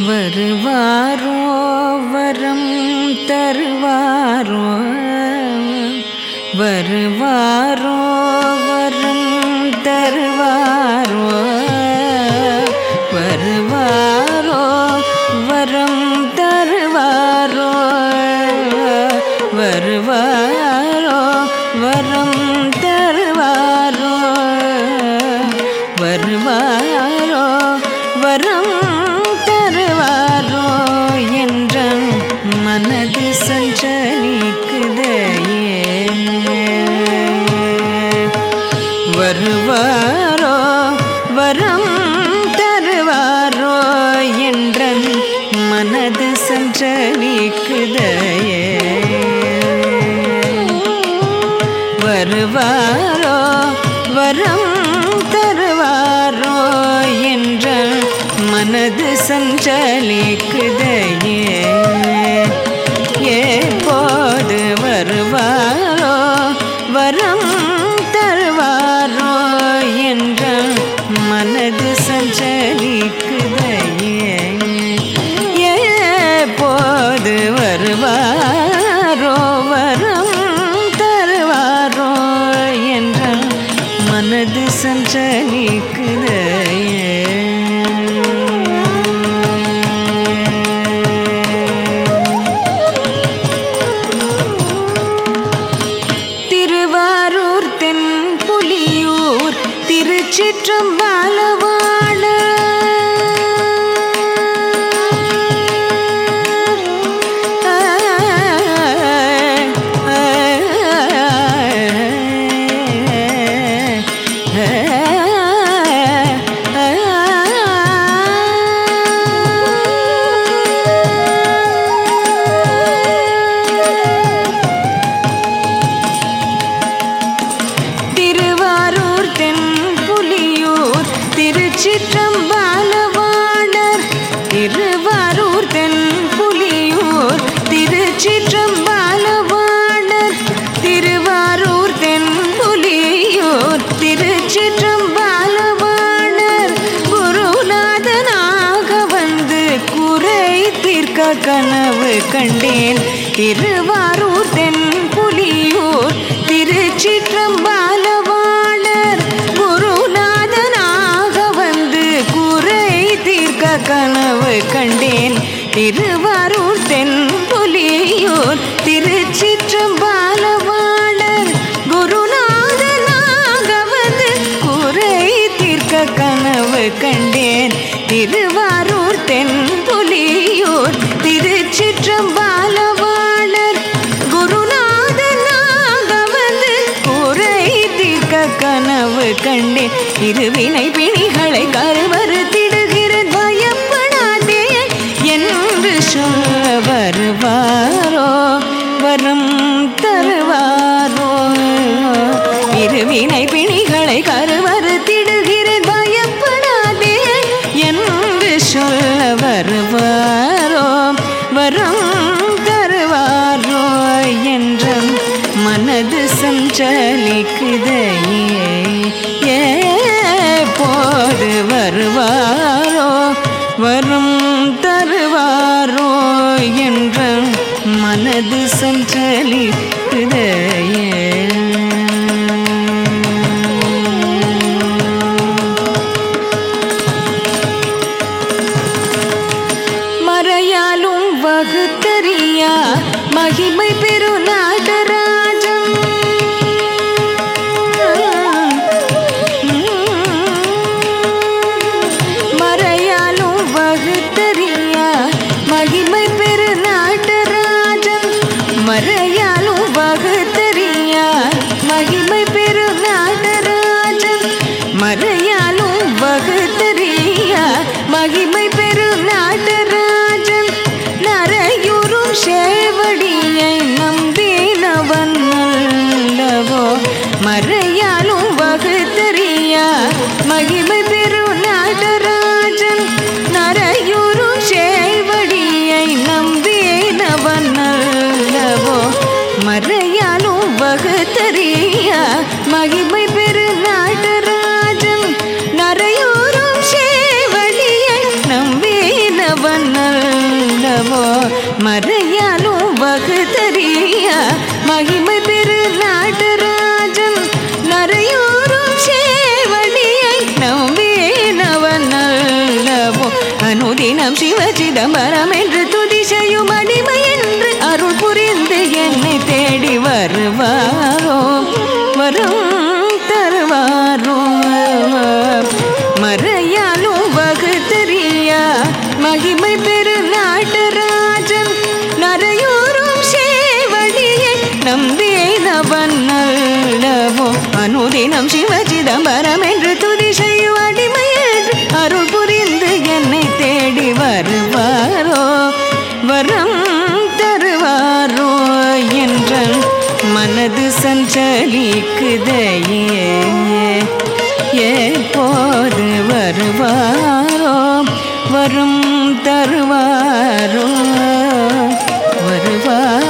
வருவாரோ வரம் தருவாரோ வருவாரோ வரம் தருவாரோ வருவாரோ வரம் தருவாரோ வருவாரோ வரம் தருவாரோ வருவாரோ வரம் தருவாரோ என்ற மனது சஞ்சலிக்குதையே வருவாரோ வரம் தருவாரோ என்ற மனது சஞ்சலிக்குதையே வருவாரோ வரம் தருவாரோ என்ற மனது சஞ்சலிக்குதையே எப்போது வருவாரோ வரம் தருவாரோ என்ற மனது சஞ்சலிக்குதையே எப்போது வருவாரோ வரம் தருவாரோ என்ற மனது சஞ்சலிக்குதையே திருவாரூர் தென் புலியூர் திருச்சிற்றம்பலவாண திருவாரூர் தென் புலியூர் திருச்சிற்றம்பலவாணர் திருவாரூர் தென் புலியூர் திருச்சிற்றம்பலவாணர் திருவாரூர் தென் புலியூர் திருச்சிற்றம்பலவாணர் குருநாதனாக வந்து குறை தீர்க்க கனவு கண்டேன் திருவாரூர் தென் புலியூர் திருச்சிற்றம்பலவாணர் குருநாதனாக வந்து குறை தீர்க்க கனவு கண்டேன் திருவாரூர் தென் புலியூர் திருச்சிற்றம்பலவாணர் குருநாதனாக வந்து குறை தீர்க்க கனவு கண்டேன் திருவாரூர் தென் புலியூர் திருச்சிற்றம்பலவாணர் குருநாதனாக வந்து குறை தீர்க்க கனவு கண்டேன் இருவினை பிணிகளை கருவறுத்திடுகிற பயப்படாதே என்று சொல்ல வருவாரோ வரம் தருவாரோ இருவினை பிணிகளை கருவறுத்திடுகிற பயப்படாதே என்று சொல்ல வருவாரோ வரம் தருவாரோ என்ற மனது சஞ்சலிக்குதையே ஏப்போது வருவாரோ வரும் தருவாரோ என்ற மனது சஞ்சலிக்குதையே மறையாலும் வகுத்தறியா மகிமை பெரு நாடராஜன் மறையாலும் வகுத்தறியா மகிமை பெரு நாடராஜன் மறையாலும் வகுத்தறியா மகிமை பெரு நாடராஜன் மறையாலும் வகுத்தறியா மகிமை பெரு நாடராஜன் நரையுறும் சேவடியை நம்பினவன் அல்லவோ மறையாலும் வகுத்தறியா மகிமை பெரு நாடராஜன் நரையுறும் சேவடியை நம்பினவன் அல்லவோ மறையாலும் வகுத்தறியா மகிமை பெரு நாடராஜன் நரையூரும் சேவடியை நம்பினவன் மறையாலும் வகுத்தறிய மகிமை பெரு நாட்டராஜன் நரையோரும் சேவடியை நம்பினவன் அல்லவோ அனுதினம் சிவ சிதம்பரம் என்று துதி செய்யும் அடிமை என்று அருள் புரிந்து என்னை தேடி வருவாரோ வரும் தருவாரோ மறையாலும் வகுத்தறிய மகிமை பெரு நாட்டராஜன் நரையோரும் சேவடியை நம்பினவன் அல்லவோ அனுதினம் சிவ சிதம்பரம் என்று துதி செய்யும் அடிமை என்று அருள் புரிந்து என்னை தேடி வருவாரோ வரம் தருவாரோ என்ற மனது சஞ்சலிக்குதையே எப்போது வருவாரோ வரும் தருவாரோ வருவாரோ